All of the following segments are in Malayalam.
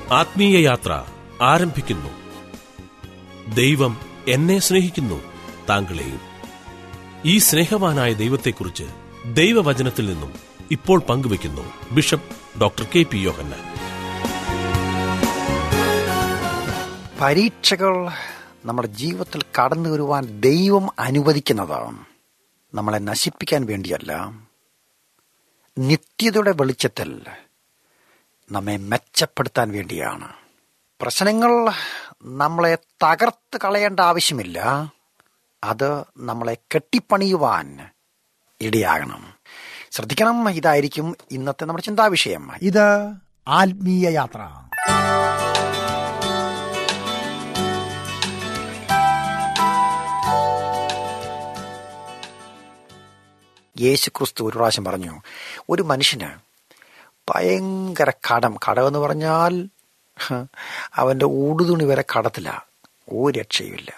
ആത്മീയ യാത്ര ആരംഭിക്കുന്നു ദൈവം എന്നെ സ്നേഹിക്കുന്നു താങ്കളെയും ഈ സ്നേഹവാനായ ദൈവത്തെക്കുറിച്ച് ദൈവവചനത്തിൽ നിന്നും ഇപ്പോൾ പങ്കുവയ്ക്കുന്നു bishop doctor K P Yohannan പരീക്ഷകൾ നമ്മുടെ ജീവിതത്തിൽ കടന്നു വരുവാൻ ദൈവം അനുവദിക്കുന്നത് നമ്മളെ നശിപ്പിക്കാൻ വേണ്ടിയല്ല നിത്യതയുടെ വെളിച്ചത്തിൽ നമ്മെ മെച്ചപ്പെടുത്താൻ വേണ്ടിയാണ് പ്രശ്നങ്ങൾ നമ്മളെ തകർത്ത് കളയേണ്ട ആവശ്യമില്ല അത് നമ്മളെ കെട്ടിപ്പണിയുവാൻ ഇടയാകണം ശ്രദ്ധിക്കണം ഇതായിരിക്കും ഇന്നത്തെ നമ്മുടെ ചിന്താവിഷയം ഇത് ആത്മീയ യാത്ര യേശു ക്രിസ്തു ഒരു പ്രാവശ്യം പറഞ്ഞു ഒരു മനുഷ്യന് ഭയങ്കര കടം കടമെന്ന് പറഞ്ഞാൽ ഹ, അവന്റെ ഊടുതുണി വരെ കടത്തില്ല ഒരു രക്ഷയുമില്ല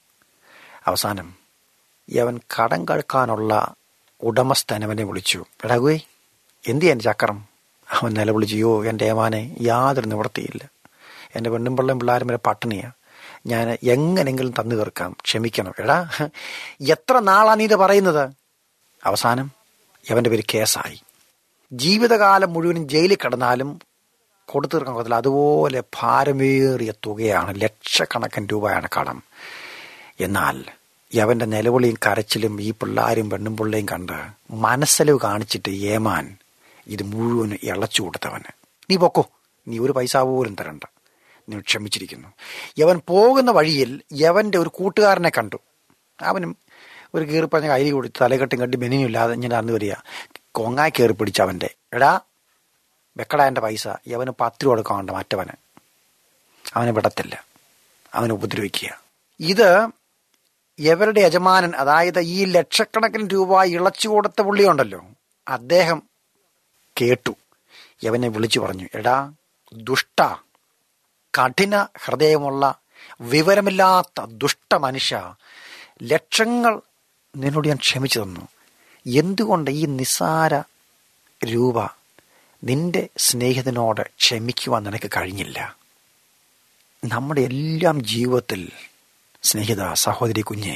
അവസാനം അവൻ കടം കഴിക്കാനുള്ള ഉടമസ്ഥൻ അവനെ വിളിച്ചു എടാകുവേ എന്ത് ചെയ്യാൻ ചക്രം അവൻ നിലവിളിച്ചു യോ എൻ്റെ ഏമാനെ യാതൊരു നിവൃത്തിയില്ല എൻ്റെ പെണ്ണും പിള്ളയും പിള്ളേരും വരെ പട്ടിണിയാ ഞാൻ എങ്ങനെങ്കിലും തന്നു തീർക്കാം ക്ഷമിക്കണം എടാ എത്ര നാളാ നീ ഇത് പറയുന്നത് അവസാനം അവന്റെ പേര് കേസായി ജീവിതകാലം മുഴുവനും ജയിലിൽ കിടന്നാലും കൊടുത്തു തീർക്കാൻ പറ്റില്ല അതുപോലെ ഭാരമേറിയ തുകയാണ് ലക്ഷക്കണക്കിന് രൂപയാണ് കടം എന്നാൽ യവന്റെ നിലവിളിയും കരച്ചിലും ഈ പിള്ളാരും പെണ്ണും പിള്ളയും കണ്ട് മനസ്സലവ് കാണിച്ചിട്ട് ഏമാൻ ഇത് മുഴുവൻ ഇളച്ചു കൊടുത്തവന് നീ പൊക്കോ നീ ഒരു പൈസ പോലും തരണ്ട നീ ക്ഷമിച്ചിരിക്കുന്നു യവൻ പോകുന്ന വഴിയിൽ യവന്റെ ഒരു കൂട്ടുകാരനെ കണ്ടു അവനും ഒരു കീറിപ്പറഞ്ഞ കയ്യിൽ കൊടുത്ത് തലകെട്ടും കെട്ടി ബെനിനില്ലാതെ ഇങ്ങനെ നടന്നു വരിക കൊങ്ങായി കയറി പിടിച്ച അവന്റെ എടാ വെക്കടാ എൻ്റെ പൈസ യവന് പത്ത് രൂപ കൊടുക്കാണ്ട് മറ്റവന് അവനെ വിടത്തില്ല അവനെ ഉപദ്രവിക്കുക ഇത് എവരുടെ യജമാനൻ അതായത് ഈ ലക്ഷക്കണക്കിന് രൂപ ഇളച്ചു കൊടുത്ത പുള്ളിയുണ്ടല്ലോ അദ്ദേഹം കേട്ടു യവനെ വിളിച്ചു പറഞ്ഞു എടാ ദുഷ്ട കഠിന ഹൃദയമുള്ള വിവരമില്ലാത്ത ദുഷ്ട മനുഷ്യ ലക്ഷങ്ങൾ നിന്നോട് ഞാൻ ക്ഷമിച്ചു തന്നു എന്തുകൊണ്ട് ഈ നിസ്സാര രൂപ നിന്റെ സ്നേഹിതനോട് ക്ഷമിക്കുവാൻ നിനക്ക് കഴിഞ്ഞില്ല നമ്മുടെ എല്ലാം ജീവിതത്തിൽ സ്നേഹിത സഹോദരി കുഞ്ഞെ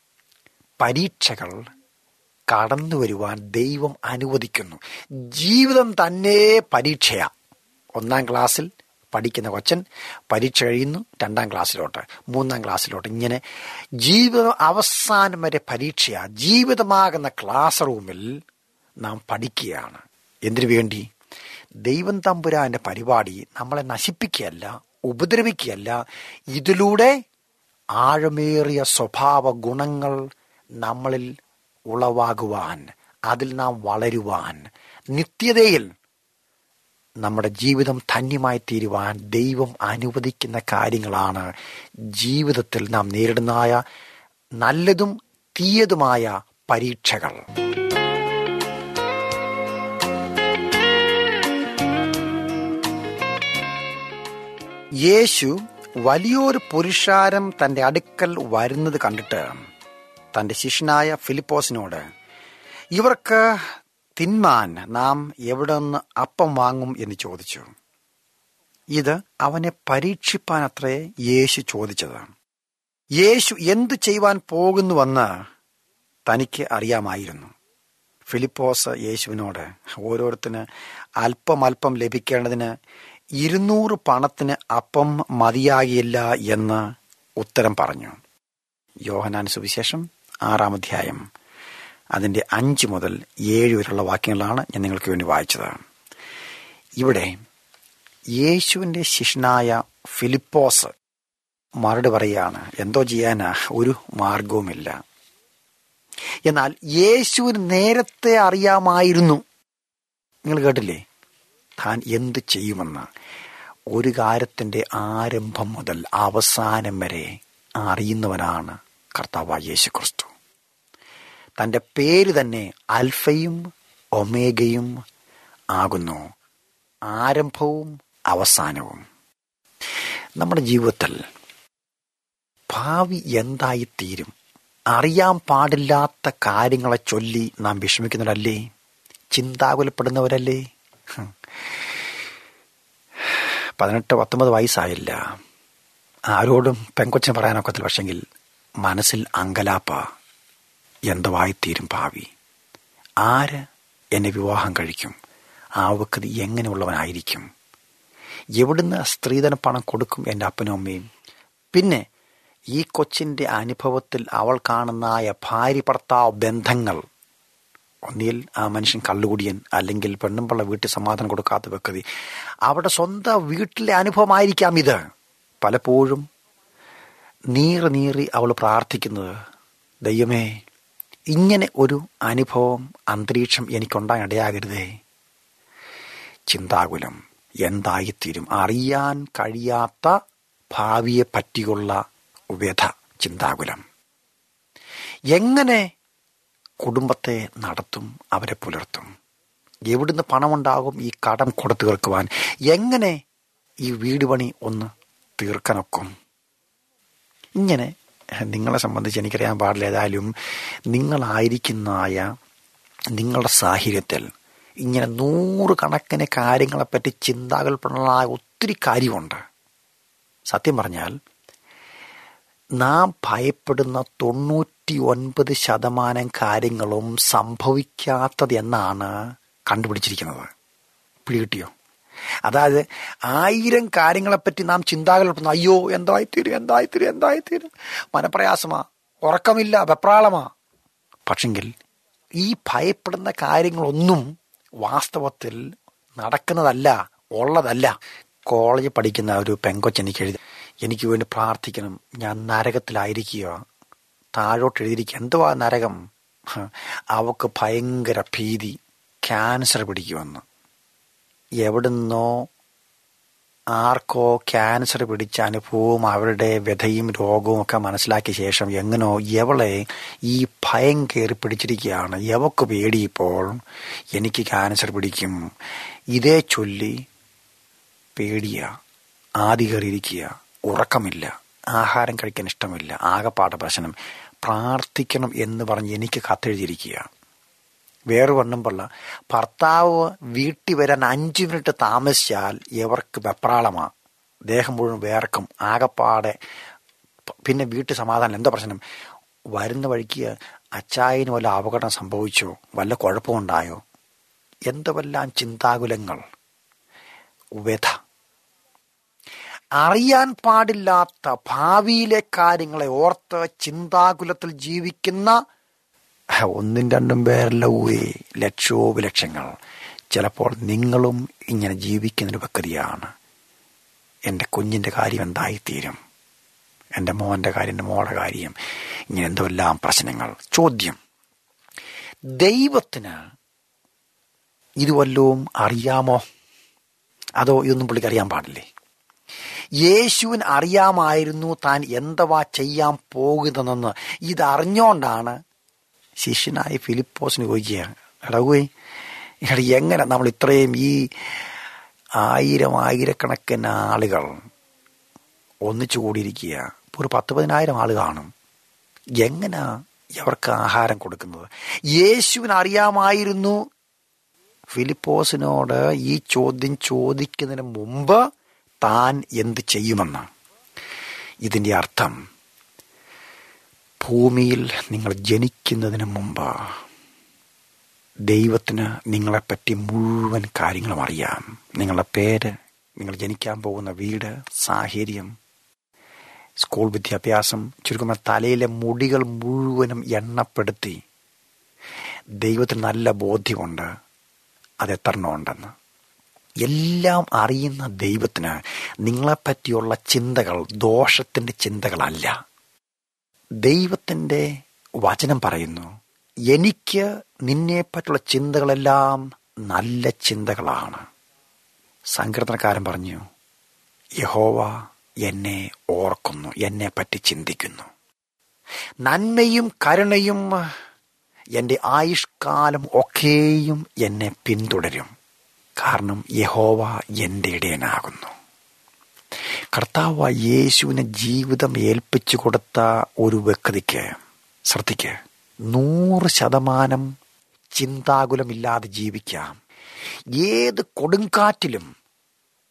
പരീക്ഷകൾ കടന്നു വരുവാൻ ദൈവം അനുവദിക്കുന്നു ജീവിതം തന്നെ പരീക്ഷയാ ഒന്നാം ക്ലാസ്സിൽ പഠിക്കുന്ന കൊച്ചൻ പരീക്ഷ കഴിയുന്നു രണ്ടാം ക്ലാസ്സിലോട്ട് മൂന്നാം ക്ലാസ്സിലോട്ട് ഇങ്ങനെ ജീവിതം അവസാനം വരെ പരീക്ഷയാ ജീവിതമാകുന്ന ക്ലാസ് റൂമിൽ നാം പഠിക്കുകയാണ് എന്തിനു വേണ്ടി ദൈവം തമ്പുരാന്റെ പരിപാടി നമ്മളെ നശിപ്പിക്കുകയല്ല ഉപദ്രവിക്കുകയല്ല ഇതിലൂടെ ആഴമേറിയ സ്വഭാവ ഗുണങ്ങൾ നമ്മളിൽ ഉളവാകുവാൻ അതിൽ നാം വളരുവാൻ നിത്യതയിൽ നമ്മുടെ ജീവിതം ധന്യമായി തീരുവാൻ ദൈവം അനുവദിക്കുന്ന കാര്യങ്ങളാണ് ജീവിതത്തിൽ നാം നേരിടുന്നതായ നല്ലതും തീയതുമായ പരീക്ഷകൾ യേശു വലിയൊരു പുരുഷാരം തന്റെ അടുക്കൽ വരുന്നത് കണ്ടിട്ട് തന്റെ ശിഷ്യനായ ഫിലിപ്പോസിനോട് ഇവർക്ക് തിന്മാൻ നാം എവിടെ നിന്ന് അപ്പം വാങ്ങും എന്ന് ചോദിച്ചു ഇത് അവനെ പരീക്ഷിപ്പാനത്രേ യേശു ചോദിച്ചത് യേശു എന്തു ചെയ്യുവാൻ പോകുന്നുവെന്ന് തനിക്ക് അറിയാമായിരുന്നു ഫിലിപ്പോസ് യേശുവിനോട് ഓരോരുത്തന് അല്പം അല്പം ലഭിക്കേണ്ടതിന് ഇരുന്നൂറ് പണത്തിന് അപ്പം മതിയാകില്ല എന്ന് ഉത്തരം പറഞ്ഞു യോഹനാൻ സുവിശേഷം ആറാം അധ്യായം അതിൻ്റെ അഞ്ച് മുതൽ ഏഴ് വരെയുള്ള വാക്യങ്ങളാണ് ഞാൻ നിങ്ങൾക്ക് വേണ്ടി വായിച്ചത് ഇവിടെ യേശുവിൻ്റെ ശിഷ്യനായ ഫിലിപ്പോസ് മറുപടി പറയുകയാണ് എന്തോ ചെയ്യാനാ ഒരു മാർഗവുമില്ല എന്നാൽ യേശുവിന് നേരത്തെ അറിയാമായിരുന്നു നിങ്ങൾ കേട്ടില്ലേ താൻ എന്ത് ചെയ്യുമെന്ന് ഒരു കാര്യത്തിൻ്റെ ആരംഭം മുതൽ അവസാനം വരെ അറിയുന്നവനാണ് കർത്താവായ യേശു ക്രിസ്തു തൻ്റെ പേര് തന്നെ അൽഫയും ഒമേഗയും ആകുന്നു ആരംഭവും അവസാനവും നമ്മുടെ ജീവിതത്തിൽ ഭാവി എന്തായിത്തീരും അറിയാൻ പാടില്ലാത്ത കാര്യങ്ങളെ ചൊല്ലി നാം വിഷമിക്കുന്നവരല്ലേ ചിന്താകുലപ്പെടുന്നവരല്ലേ ഹും. പതിനെട്ട് പത്തൊമ്പത് വയസ്സായില്ല ആരോടും പെങ്കൊച്ചിന് പറയാനൊക്കത്തില്ല പക്ഷെങ്കിൽ മനസ്സിൽ അങ്കലാപ്പ എന്തുവായിത്തീരും ഭാവി ആര് എന്നെ വിവാഹം കഴിക്കും ആ വ്യക്തി എങ്ങനെയുള്ളവനായിരിക്കും എവിടുന്ന് സ്ത്രീധന പണം കൊടുക്കും എൻ്റെ അപ്പനും അമ്മയും പിന്നെ ഈ കൊച്ചിൻ്റെ അനുഭവത്തിൽ അവൾ കാണുന്നായ ഭാര്യ ഭർത്താവ് ബന്ധങ്ങൾ ഒന്നിയിൽ ആ മനുഷ്യൻ കള്ളുകുടിയൻ അല്ലെങ്കിൽ പെണ്ണുമ്പള്ള വീട്ടിൽ സമാധാനം കൊടുക്കാത്ത വ്യക്തി അവിടെ സ്വന്തം വീട്ടിലെ അനുഭവമായിരിക്കാം ഇത് പലപ്പോഴും നീറി നീറി അവൾ പ്രാർത്ഥിക്കുന്നത് ദൈവമേ ഇങ്ങനെ ഒരു അനുഭവം അന്തരീക്ഷം എനിക്കുണ്ടാകാൻ ഇടയാകരുതേ ചിന്താകുലം എന്തായിത്തീരും അറിയാൻ കഴിയാത്ത ഭാവിയെ പറ്റിയുള്ള വ്യഥ ചിന്താകുലം എങ്ങനെ കുടുംബത്തെ നടത്തും അവരെ പുലർത്തും എവിടുന്ന് പണമുണ്ടാകും ഈ കടം കൊടുത്തു തീർക്കുവാൻ എങ്ങനെ ഈ വീട് പണി ഒന്ന് തീർക്കാനൊക്കും ഇങ്ങനെ നിങ്ങളെ സംബന്ധിച്ച് എനിക്കറിയാൻ പാടില്ല ഏതായാലും നിങ്ങളായിരിക്കുന്നതായ നിങ്ങളുടെ സാഹചര്യത്തിൽ ഇങ്ങനെ നൂറുകണക്കിന് കാര്യങ്ങളെപ്പറ്റി ചിന്താകൽപ്പനകളായ ഒത്തിരി കാര്യമുണ്ട് സത്യം പറഞ്ഞാൽ നാം ഭയപ്പെടുന്ന തൊണ്ണൂറ്റി ഒൻപത് ശതമാനം കാര്യങ്ങളും സംഭവിക്കാത്തത് എന്നാണ് കണ്ടുപിടിച്ചിരിക്കുന്നത് പിടികിട്ടിയോ അതായത് ആയിരം കാര്യങ്ങളെപ്പറ്റി നാം ചിന്താകൽപ്പെടുന്നു അയ്യോ എന്തായിത്തീരും എന്തായിത്തീരും എന്തായിത്തീരും മനപ്രയാസമാ ഉറക്കമില്ല വെപ്രാളമാ പക്ഷെങ്കിൽ ഈ ഭയപ്പെടുന്ന കാര്യങ്ങളൊന്നും വാസ്തവത്തിൽ നടക്കുന്നതല്ല ഉള്ളതല്ല കോളേജിൽ പഠിക്കുന്ന ഒരു പെങ്കൊച്ച് എനിക്ക് എഴുതി എനിക്ക് വേണ്ടി പ്രാർത്ഥിക്കണം ഞാൻ നരകത്തിലായിരിക്കുക താഴോട്ട് എഴുതിയിരിക്കുക എന്തുവാ നരകം അവക്ക് ഭയങ്കര ഭീതി ക്യാൻസർ പിടിക്കുമെന്ന് എവിടുന്നോ ആർക്കോ ക്യാൻസർ പിടിച്ച അനുഭവവും അവരുടെ വ്യഥയും രോഗവും ഒക്കെ മനസ്സിലാക്കിയ ശേഷം എങ്ങനോ എവളെ ഈ ഭയം കയറി പിടിച്ചിരിക്കുകയാണ് എവക്ക് പേടിയിപ്പോൾ എനിക്ക് ക്യാൻസർ പിടിക്കും ഇതേ ചൊല്ലി പേടിയ ആദി കയറിയിരിക്കുക ഉറക്കമില്ല ആഹാരം കഴിക്കാൻ ഇഷ്ടമില്ല ആകപ്പാട പ്രശ്നം പ്രാർത്ഥിക്കണം എന്ന് പറഞ്ഞ് എനിക്ക് കത്തെഴുതിയിരിക്കുക വേറെ വണ്ണുമ്പള്ള ഭർത്താവ് വീട്ടിൽ വരാൻ അഞ്ച് മിനിറ്റ് താമസിച്ചാൽ ഇവർക്ക് വെപ്രാളമാ ദേഹം മുഴുവൻ വേർക്കും ആകപ്പാടെ പിന്നെ വീട്ടിൽ സമാധാനം എന്താ പ്രശ്നം വരുന്ന വഴിക്ക് അച്ചായന് വല്ല അപകടം സംഭവിച്ചോ വല്ല കുഴപ്പമുണ്ടായോ എന്തുവെല്ലാം ചിന്താകുലങ്ങൾ വ്യഥ അറിയാൻ പാടില്ലാത്ത ഭാവിയിലെ കാര്യങ്ങളെ ഓർത്ത് ചിന്താകുലത്തിൽ ജീവിക്കുന്ന ഒന്നും രണ്ടും പേരല്ല ഊയേ ലക്ഷോപലക്ഷങ്ങൾ ചിലപ്പോൾ നിങ്ങളും ഇങ്ങനെ ജീവിക്കുന്നൊരു വ്യക്തിയാണ് എൻ്റെ കുഞ്ഞിൻ്റെ കാര്യം എന്തായിത്തീരും എൻ്റെ മോൻ്റെ കാര്യം എൻ്റെ മോളുടെ കാര്യം ഇങ്ങനെ എന്തെല്ലാം പ്രശ്നങ്ങൾ ചോദ്യം ദൈവത്തിന് ഇത് വല്ലവും അറിയാമോ അതോ ഇതൊന്നും പുള്ളിക്ക് അറിയാൻ പാടില്ലേ യേശുവിന് അറിയാമായിരുന്നു താൻ എന്തവാ ചെയ്യാൻ പോകുന്നതെന്ന് ഇതറിഞ്ഞോണ്ടാണ് ശിഷ്യനായ ഫിലിപ്പോസിന് ചോദിക്കുക എടകുവേ എടാ എങ്ങനെ നമ്മൾ ഇത്രയും ഈ ആയിരം ആയിരക്കണക്കിന് ആളുകൾ ഒന്നിച്ചു കൂടിയിരിക്കുക ഒരു പത്ത് പതിനായിരം ആൾ കാണും എങ്ങനാ അവർക്ക് ആഹാരം കൊടുക്കുന്നത് യേശുവിന് അറിയാമായിരുന്നു ഫിലിപ്പോസിനോട് ഈ ചോദ്യം ചോദിക്കുന്നതിന് മുമ്പ് താൻ എന്ത് ചെയ്യുമെന്ന് ഇതിൻ്റെ അർത്ഥം ഭൂമിയിൽ നിങ്ങൾ ജനിക്കുന്നതിന് മുമ്പ് ദൈവത്തിന് നിങ്ങളെപ്പറ്റി മുഴുവൻ കാര്യങ്ങളും അറിയാം നിങ്ങളുടെ പേര് നിങ്ങൾ ജനിക്കാൻ പോകുന്ന വീട് സാഹചര്യം സ്കൂൾ വിദ്യാഭ്യാസം ചുരുക്കമായ തലയിലെ മുടികൾ മുഴുവനും എണ്ണപ്പെടുത്തി ദൈവത്തിന് നല്ല ബോധ്യമുണ്ട് അത് എത്രണ്ണമുണ്ടെന്ന് എല്ലാം അറിയുന്ന ദൈവത്തിന് നിങ്ങളെപ്പറ്റിയുള്ള ചിന്തകൾ ദോഷത്തിൻ്റെ ചിന്തകളല്ല ദൈവത്തിൻ്റെ വചനം പറയുന്നു എനിക്ക് നിന്നെപ്പറ്റുള്ള ചിന്തകളെല്ലാം നല്ല ചിന്തകളാണ് സങ്കീർത്തനക്കാരൻ പറഞ്ഞു യഹോവ എന്നെ ഓർക്കുന്നു എന്നെ പറ്റി ചിന്തിക്കുന്നു നന്മയും കരുണയും എൻ്റെ ആയുഷ്കാലം ഒക്കെയും എന്നെ പിന്തുടരും കാരണം യഹോവ എൻ്റെ ഇടയനാകുന്നു കർത്താവ് യേശുവിനെ ജീവിതം ഏൽപ്പിച്ചു കൊടുത്ത ഒരു വ്യക്തിക്ക് ശ്രദ്ധിക്ക് നൂറ് ശതമാനം ചിന്താകുലമില്ലാതെ ജീവിക്കാം ഏത് കൊടുങ്കാറ്റിലും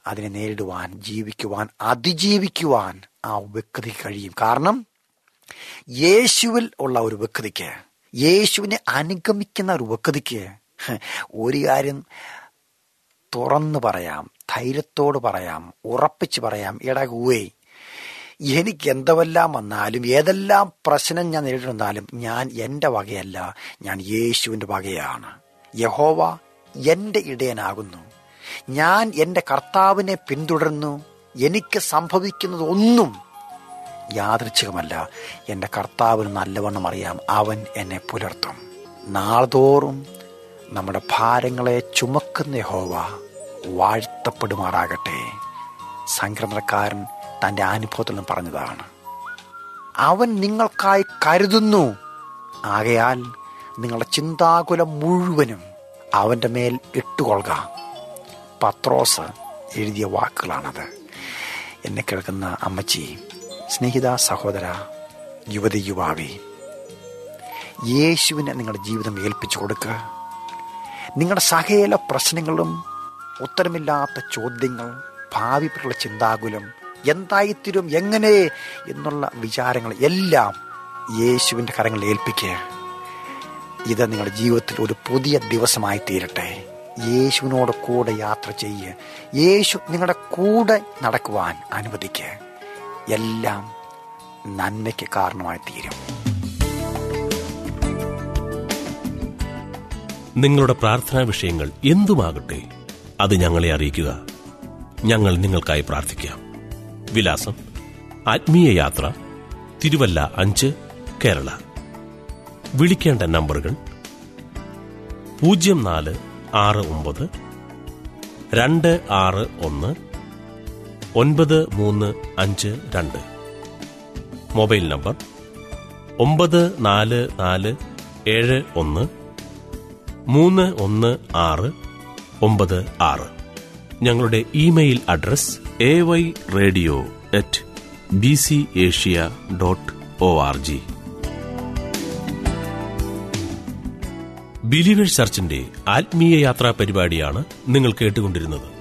അതിനെ നേരിടുവാൻ ജീവിക്കുവാൻ അതിജീവിക്കുവാൻ ആ വ്യക്തിക്ക് കഴിയും കാരണം യേശുവിൽ ഉള്ള ഒരു വ്യക്തിക്ക് യേശുവിനെ അനുഗമിക്കുന്ന ഒരു വ്യക്തിക്ക് ഒരു കാര്യം തുറന്നു പറയാം ധൈര്യത്തോട് പറയാം ഉറപ്പിച്ച് പറയാം ഇടകുവേ എനിക്ക് എന്തെല്ലാം വന്നാലും ഏതെല്ലാം പ്രശ്നം ഞാൻ നേരിടുന്നാലും ഞാൻ എൻ്റെ വകയല്ല ഞാൻ യേശുവിൻ്റെ വകയാണ് യഹോവ എൻ്റെ ഇടയനാകുന്നു ഞാൻ എൻ്റെ കർത്താവിനെ പിന്തുടരുന്നു എനിക്ക് സംഭവിക്കുന്നത് ഒന്നും യാദൃച്ഛികമല്ല എൻ്റെ കർത്താവിന് നല്ലവണ്ണം അറിയാം അവൻ എന്നെ പുലർത്തും നാൾതോറും നമ്മുടെ ഭാരങ്ങളെ ചുമക്കുന്ന യഹോവ വാഴ്ത്തപ്പെടുമാറാകട്ടെ സംക്രമണക്കാരൻ തൻ്റെ അനുഭവത്തിൽ നിന്ന് പറഞ്ഞതാണ് അവൻ നിങ്ങൾക്കായി കരുതുന്നു ആകയാൽ നിങ്ങളുടെ ചിന്താകുലം മുഴുവനും അവൻ്റെ മേൽ ഇട്ടുകൊള്ളുക പത്രോസ് എഴുതിയ വാക്കുകളാണത് എന്നെ കേൾക്കുന്ന അമ്മച്ചി സ്നേഹിത സഹോദര യുവതി യുവാവി യേശുവിനെ നിങ്ങളുടെ ജീവിതം ഏൽപ്പിച്ചു കൊടുക്കുക നിങ്ങളുടെ സകല പ്രശ്നങ്ങളും ഉത്തരമില്ലാത്ത ചോദ്യങ്ങൾ ഭാവിപ്പുള്ള ചിന്താകുലം എന്തായിത്തീരും എങ്ങനെ എന്നുള്ള വിചാരങ്ങൾ എല്ലാം യേശുവിൻ്റെ കരങ്ങളിൽ ഏൽപ്പിക്കുക ഇത് നിങ്ങളുടെ ജീവിതത്തിൽ ഒരു പുതിയ ദിവസമായി തീരട്ടെ യേശുവിനോട് കൂടെ യാത്ര ചെയ്യുക യേശു നിങ്ങളുടെ കൂടെ നടക്കുവാൻ അനുവദിക്കുക എല്ലാം നന്മയ്ക്ക് കാരണമായി തീരും നിങ്ങളുടെ പ്രാർത്ഥനാ വിഷയങ്ങൾ എന്തുമാകട്ടെ അത് ഞങ്ങളെ അറിയിക്കുക ഞങ്ങൾ നിങ്ങൾക്കായി പ്രാർത്ഥിക്കാം വിലാസം ആത്മീയ യാത്ര തിരുവല്ല അഞ്ച് കേരള വിളിക്കേണ്ട നമ്പറുകൾ പൂജ്യം നാല് ആറ് ഒമ്പത് രണ്ട് ആറ് ഒന്ന് ഒൻപത് മൂന്ന് അഞ്ച് രണ്ട് മൊബൈൽ നമ്പർ ഒമ്പത് നാല് നാല് ഏഴ് ഒന്ന് മൂന്ന് ഒന്ന് ആറ് ഒമ്പത് ആറ് ഞങ്ങളുടെ email address A Y radio at B C Asia dot O R G believers ചർച്ചിന്റെ ആത്മീയ യാത്രാ പരിപാടിയാണ് നിങ്ങൾ കേട്ടുകൊണ്ടിരുന്നത്